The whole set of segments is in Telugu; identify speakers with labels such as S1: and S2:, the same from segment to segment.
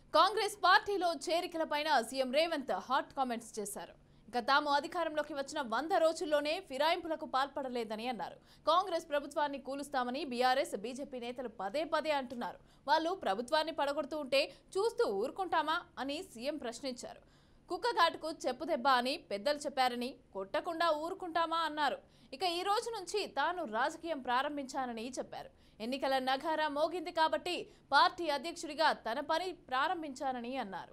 S1: కాంగ్రెస్ పార్టీలో చేరికలపైన సీఎం రేవంత్ హాట్ కామెంట్స్ చేశారు ఇక తాము అధికారంలోకి వచ్చిన వంద రోజుల్లోనే ఫిరాయింపులకు పాల్పడలేదని అన్నారు కాంగ్రెస్ ప్రభుత్వాన్ని కూలుస్తామని బీఆర్ఎస్ బీజేపీ నేతలు పదే పదే అంటున్నారు వాళ్ళు ప్రభుత్వాన్ని పడగొడుతూ ఉంటే చూస్తూ ఊరుకుంటామా అని సీఎం ప్రశ్నించారు కుక్కఘాటుకు చెప్పు దెబ్బ అని పెద్దలు చెప్పారని కొట్టకుండా ఊరుకుంటామా అన్నారు ఇక ఈ రోజు నుంచి తాను రాజకీయం ప్రారంభించానని చెప్పారు ఎన్నికల నగారా మోగింది కాబట్టి పార్టీ అధ్యక్షుడిగా తన పని ప్రారంభించానని అన్నారు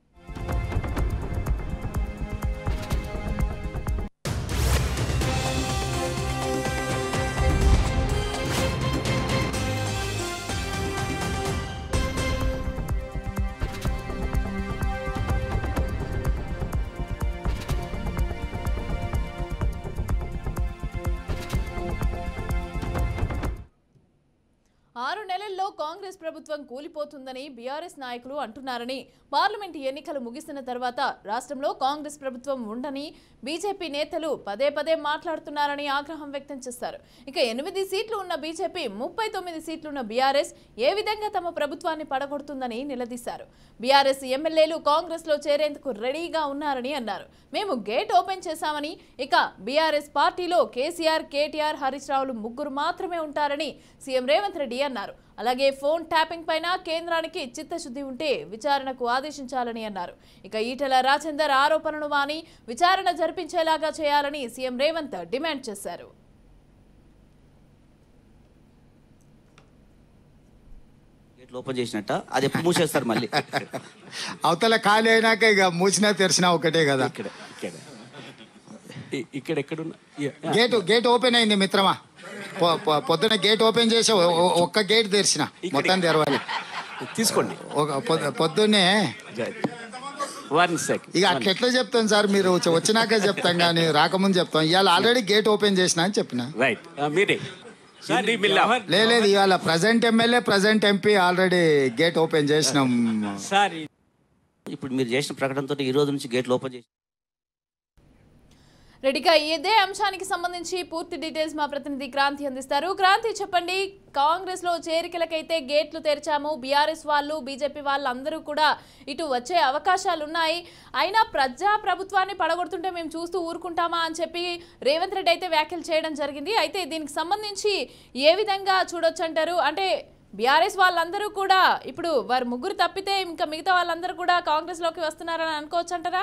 S1: ఆరు నెలల్లో కాంగ్రెస్ ప్రభుత్వం కూలిపోతుందని బీఆర్ఎస్ నాయకులు అంటున్నారని పార్లమెంటు ఎన్నికలు ముగిసిన తర్వాత రాష్ట్రంలో కాంగ్రెస్ ప్రభుత్వం ఉండని బీజేపీ నేతలు పదే పదే మాట్లాడుతున్నారని ఆగ్రహం వ్యక్తం చేశారు ఇక ఎనిమిది సీట్లు ఉన్న బీజేపీ ముప్పై తొమ్మిది సీట్లున్న బీఆర్ఎస్ ఏ విధంగా తమ ప్రభుత్వాన్ని పడగొడుతుందని నిలదీశారు బీఆర్ఎస్ ఎమ్మెల్యేలు కాంగ్రెస్ లో చేరేందుకు రెడీగా ఉన్నారని అన్నారు మేము గేట్ ఓపెన్ చేశామని ఇక బీఆర్ఎస్ పార్టీలో కేసీఆర్ కేటీఆర్ హరీష్ రావులు ముగ్గురు మాత్రమే ఉంటారని సీఎం రేవంత్ రెడ్డి అన్నారు అలాగే ఫోన్ ట్యాపింగ్ పైన కేంద్రానికి చిత్తశుద్ధి ఉంటే విచారణకు ఆదేశించాలని అన్నారు ఇక ఈటెల రాజేందర్ ఆరోపణలు మాని విచారణ జరిపించేలాగా చేయాలని సీఎం రేవంత్ డిమాండ్ చేశారు
S2: గేట్లు ఓపెన్ చేసినట్ట అది ఎప్పుడు మూసేస్తారు మళ్ళీ
S3: అవతల ఖాళీ అయినాక ఇక మూసినా తెరిచినా ఒకటే కదా
S4: ఇక్కడ ఇక్కడ ఇ- ఇక్కడ ఎక్కడున్నా yeah, yeah.
S3: Gate gate open అయింది మిత్రమా పొ- పొ- పొద్దున గేట్ ఓపెన్ చేసి ఒ- ఒ- ఒక్క గేట్ తెరిచిన మొత్తం తెరవాలి
S4: తీసుకోండి
S3: ఒక పొద్దు- పొద్దున్నే
S4: వన్ సెకండ్
S3: ఇక అట్లా ఎట్లా చెప్తాం సార్ మీరు వచ్చి- వచ్చినాక చెప్తాం కానీ రాకముందు చెప్తాం ఇవాళ ఆల్రెడీ గేట్ ఓపెన్ చేసిన అని చెప్పిన
S4: రైట్ మీరే హిందీ మిల్లా
S3: లే- లేదు ఇవాళ present MLA present MP already gate open చేసినాం
S4: సార్
S2: ఇప్పుడు మీరు చేసిన ప్రకటనతో ఈ రోజు నుంచి గేట్లు ఓపెన్ చేసి
S1: రెడ్డిగా ఇదే అంశానికి సంబంధించి పూర్తి డీటెయిల్స్ మా ప్రతినిధి క్రాంతి అందిస్తారు క్రాంతి చెప్పండి కాంగ్రెస్ లో చేరికలకైతే గేట్లు తెరిచాము బీఆర్ఎస్ వాళ్ళు బీజేపీ వాళ్ళు అందరూ కూడా ఇటు వచ్చే అవకాశాలు ఉన్నాయి అయినా ప్రజా ప్రభుత్వాన్ని పడగొడుతుంటే మేము చూస్తూ ఊరుకుంటామా అని చెప్పి రేవంత్ రెడ్డి అయితే వ్యాఖ్యలు చేయడం జరిగింది అయితే దీనికి సంబంధించి ఏ విధంగా చూడొచ్చు అంటారు అంటే బీఆర్ఎస్ వాళ్ళందరూ కూడా ఇప్పుడు వారు ముగ్గురు తప్పితే ఇంకా మిగతా వాళ్ళందరూ కూడా కాంగ్రెస్ లోకి వస్తున్నారని అనుకోవచ్చు అంటారా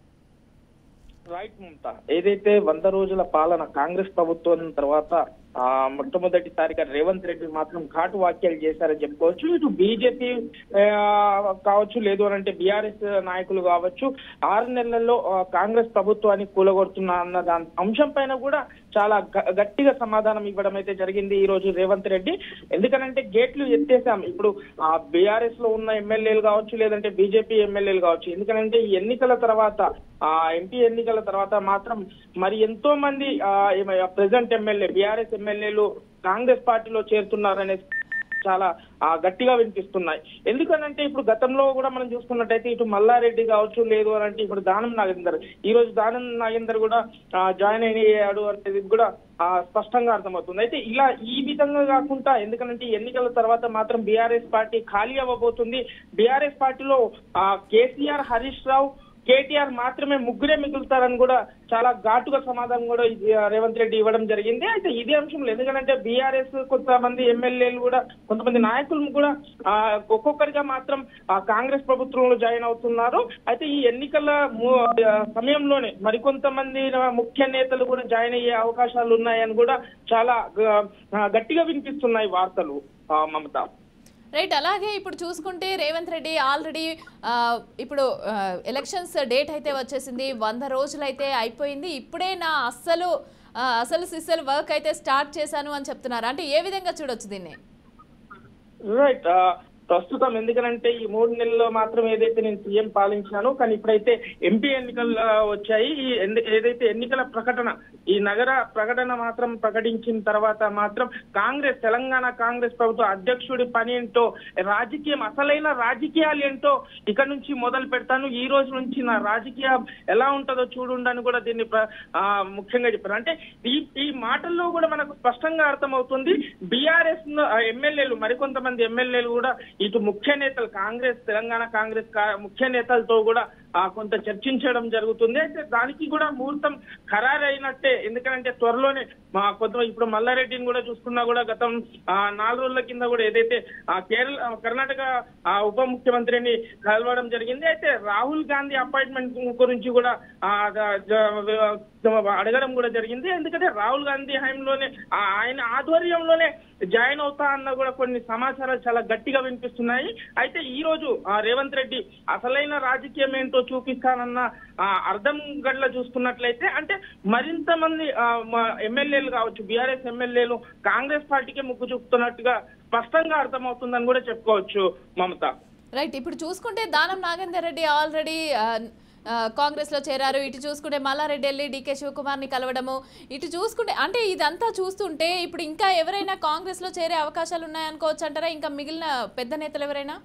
S5: రైట్ మమత ఏదైతే వంద రోజుల పాలన కాంగ్రెస్ ప్రభుత్వం తర్వాత ఆ మొట్టమొదటిసారిగా రేవంత్ రెడ్డి మాత్రం ఘాటు వ్యాఖ్యలు చేశారని చెప్పుకోవచ్చు ఇటు బీజేపీ కావచ్చు లేదు అని అంటే బీఆర్ఎస్ నాయకులు కావచ్చు ఆరు నెలల్లో ఆ, కాంగ్రెస్ ప్రభుత్వాన్ని కూలగొడుతున్నా అన్న దాని అంశం పైన కూడా చాలా గ- గట్టిగా సమాధానం ఇవ్వడం అయితే జరిగింది ఈ రోజు రేవంత్ రెడ్డి ఎందుకనంటే గేట్లు ఎత్తేసాం ఇప్పుడు ఆ బీఆర్ఎస్ లో ఉన్న ఎమ్మెల్యేలు కావచ్చు లేదంటే బీజేపీ ఎమ్మెల్యేలు కావచ్చు ఎందుకనంటే ఈ ఎన్నికల తర్వాత ఆ ఎంపీ ఎన్నికల తర్వాత మాత్రం మరి ఎంతో మంది ప్రెసెంట్ ఎమ్మెల్యే బీఆర్ఎస్ ఎమ్మెల్యేలు కాంగ్రెస్ పార్టీలో చేరుతున్నారనే చాలా ఆ, గట్టిగా వినిపిస్తున్నాయి ఎందుకనంటే ఇప్పుడు గతంలో కూడా మనం చూసుకున్నట్టయితే ఇటు మల్లారెడ్డి కావచ్చు లేదు అని అంటే ఇప్పుడు దానం నాగేందర్ ఈ రోజు దానం నాగేందర్ కూడా ఆ, జాయిన్ అయ్యాడు అనేది కూడా ఆ, స్పష్టంగా అర్థమవుతుంది అయితే ఇలా ఈ విధంగా కాకుండా ఎందుకంటే ఈ ఎన్నికల తర్వాత మాత్రం బీఆర్ఎస్ పార్టీ ఖాళీ అవ్వబోతుంది బీఆర్ఎస్ పార్టీలో ఆ, కేసీఆర్ హరీష్ రావు కేటీఆర్ మాత్రమే ముగ్గురే మిగులుతారని కూడా చాలా ఘాటుగా సమాధానం కూడా ఇది, ఆ, రేవంత్ రెడ్డి ఇవ్వడం జరిగింది అయితే ఇదే అంశంలో ఎందుకంటే బీఆర్ఎస్ కొంతమంది ఎమ్మెల్యేలు కూడా కొంతమంది నాయకులు కూడా ఆ, ఒక్కొక్కరిగా మాత్రం ఆ, కాంగ్రెస్ ప్రభుత్వంలో జాయిన్ అవుతున్నారు అయితే ఈ ఎన్నికల ము- ఆ, సమయంలోనే మరికొంతమంది ముఖ్య నేతలు కూడా జాయిన్ అయ్యే అవకాశాలు ఉన్నాయని కూడా చాలా గ- ఆ, గట్టిగా వినిపిస్తున్నాయి వార్తలు ఆ, మమత
S1: రైట్ అలాగే ఇప్పుడు చూసుకుంటే రేవంత్ రెడ్డి ఆల్రెడీ ఆ, ఇప్పుడు ఆ, ఎలక్షన్స్ డేట్ అయితే వచ్చేసింది వంద రోజులైతే అయిపోయింది ఇప్పుడే నా అస్సలు ఆ, అసలు సిస్సలు వర్క్ అయితే స్టార్ట్ చేశాను అని చెప్తున్నారు అంటే ఏ విధంగా చూడొచ్చు దీన్ని
S5: రైట్ ప్రస్తుతం ఎందుకనంటే ఈ మూడు నెలల్లో మాత్రం ఏదైతే నేను సీఎం పాలించానో కానీ ఇప్పుడైతే ఎంపీ ఎన్నికలు ఆ, వచ్చాయి ఈ ఎన్ని- ఏదైతే ఎన్నికల ప్రకటన ఈ నగర ప్రకటన మాత్రం ప్రకటించిన తర్వాత మాత్రం కాంగ్రెస్ తెలంగాణ కాంగ్రెస్ ప్రభుత్వ అధ్యక్షుడి పని ఏంటో రాజకీయం అసలైన రాజకీయాలు ఏంటో ఇక్కడ నుంచి మొదలు పెడతాను ఈ రోజు నుంచి నా రాజకీయం ఎలా ఉంటుందో చూడుండని కూడా దీన్ని ప్ర- ఆ, ముఖ్యంగా చెప్పారు అంటే ఈ ఈ మాటల్లో కూడా మనకు స్పష్టంగా అర్థమవుతుంది బీఆర్ఎస్ ఎమ్మెల్యేలు మరికొంతమంది ఎమ్మెల్యేలు కూడా ఇటు ముఖ్య నేతలు కాంగ్రెస్ తెలంగాణ కాంగ్రెస్ కా- ముఖ్య నేతలతో కూడా ఆ, కొంత చర్చించడం జరుగుతుంది అయితే దానికి కూడా ముహూర్తం ఖరారైనట్టే ఎందుకంటే త్వరలోనే మా కొంత ఇప్పుడు మల్లారెడ్డిని కూడా చూసుకున్నా కూడా గతం ఆ, నాలుగు రోజుల కింద కూడా ఏదైతే ఆ, కేరళ ఆ, కర్ణాటక ఆ, ఉప ముఖ్యమంత్రిని కలవడం జరిగింది అయితే రాహుల్ గాంధీ అపాయింట్మెంట్ గురించి కూడా ఆ, జ- జ- అడగడం కూడా జరిగింది ఎందుకంటే రాహుల్ గాంధీ హయాంలోనే ఆ, ఆయన ఆధ్వర్యంలోనే జాయిన్ అవుతా అన్న కూడా కొన్ని సమాచారాలు చాలా గట్టిగా వినిపిస్తున్నాయి అయితే ఈ రోజు ఆ, రేవంత్ రెడ్డి అసలైన రాజకీయం ఏంటో చూపిస్తానన్న ఆ, అర్థం గట్ల చూసుకున్నట్లయితే అంటే మరింత మంది ఆ, మ- ఎమ్మెల్యేలు కావచ్చు బీఆర్ఎస్ ఎమ్మెల్యేలు కాంగ్రెస్ పార్టీకే మొగ్గు చూపుతున్నట్టుగా స్పష్టంగా అర్థమవుతుందని కూడా చెప్పుకోవచ్చు మమత
S1: రైట్ ఇప్పుడు చూసుకుంటే దానం నాగేందర్ రెడ్డి ఆల్రెడీ కాంగ్రెస్ లో చేరారు ఇటు చూసుకుంటే మల్లారెడ్డి వెళ్ళి డీకే శివకుమార్ ని కలవడము ఇటు చూసుకుంటే అంటే ఇదంతా చూస్తుంటే ఇప్పుడు ఇంకా ఎవరైనా కాంగ్రెస్ లో చేరే అవకాశాలు ఉన్నాయనుకోవచ్చు అంటారా ఇంకా మిగిలిన పెద్ద నేతలు ఎవరైనా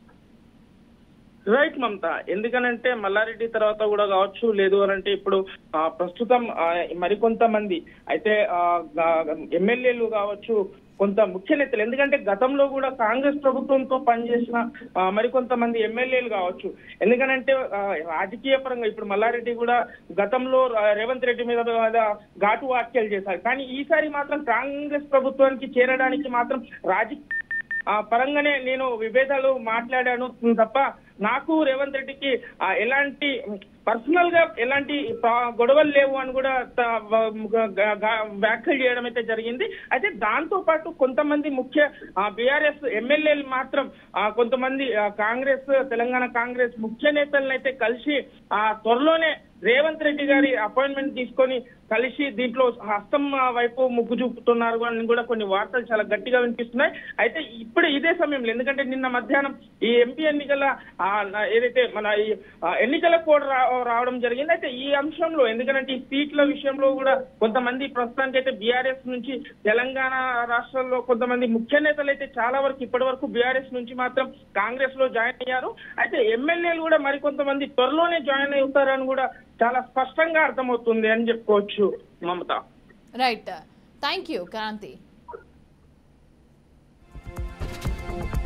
S5: రైట్ మమత ఎందుకనంటే మల్లారెడ్డి తర్వాత కూడా కావచ్చు లేదు అని అంటే ఇప్పుడు ఆ, ప్రస్తుతం ఆ, మరికొంతమంది అయితే ఆ, గా- ఎమ్మెల్యేలు కావచ్చు కొంత ముఖ్య నేతలు ఎందుకంటే గతంలో కూడా కాంగ్రెస్ ప్రభుత్వంతో పనిచేసిన ఆ, మరికొంతమంది ఎమ్మెల్యేలు కావచ్చు ఎందుకనంటే ఆ, రాజకీయ పరంగా ఇప్పుడు మల్లారెడ్డి కూడా గతంలో ఆ, రేవంత్ రెడ్డి మీద మీద ఘాటు వ్యాఖ్యలు చేశారు కానీ ఈసారి మాత్రం కాంగ్రెస్ ప్రభుత్వానికి చేరడానికి మాత్రం రాజకీయ ఆ పరంగానే నేను విభేదాలు మాట్లాడాను తప్ప నాకు రేవంత్ రెడ్డికి ఆ, ఎలాంటి పర్సనల్ గా ఎలాంటి ప- గొడవలు లేవు అని కూడా త- వ- గ- గ- వ్యాఖ్యలు చేయడం అయితే జరిగింది అయితే దాంతో పాటు కొంతమంది ముఖ్య బీఆర్ఎస్ ఎమ్మెల్యేలు మాత్రం ఆ, కొంతమంది ఆ, కాంగ్రెస్ తెలంగాణ కాంగ్రెస్ ముఖ్య నేతలను అయితే కలిసి ఆ త్వరలోనే రేవంత్ రెడ్డి గారి అపాయింట్మెంట్ తీసుకొని కలిసి దీంట్లో హస్తం ఆ, వైపు మొగ్గు చూపుతున్నారు అని కూడా కొన్ని వార్తలు చాలా గట్టిగా వినిపిస్తున్నాయి అయితే ఇప్పుడు ఇదే సమయంలో ఎందుకంటే నిన్న మధ్యాహ్నం ఈ ఎంపీ ఎన్నికల ఆ, నా- ఏదైతే మన ఈ ఆ, ఎన్నికల కోడ్ రా- రావడం జరిగింది అయితే ఈ అంశంలో ఎందుకంటే ఈ సీట్ల విషయంలో కూడా కొంతమంది ప్రస్తుతానికి అయితే బీఆర్ఎస్ నుంచి తెలంగాణ రాష్ట్రాల్లో కొంతమంది ముఖ్య నేతలు అయితే చాలా వరకు ఇప్పటి వరకు బీఆర్ఎస్ నుంచి మాత్రం కాంగ్రెస్ లో జాయిన్ అయ్యారు అయితే ఎమ్మెల్యేలు కూడా మరికొంతమంది త్వరలోనే జాయిన్ అవుతారని కూడా చాలా స్పష్టంగా అర్థమవుతుంది అని చెప్పుకోవచ్చు Mamata
S1: right thank you Kranti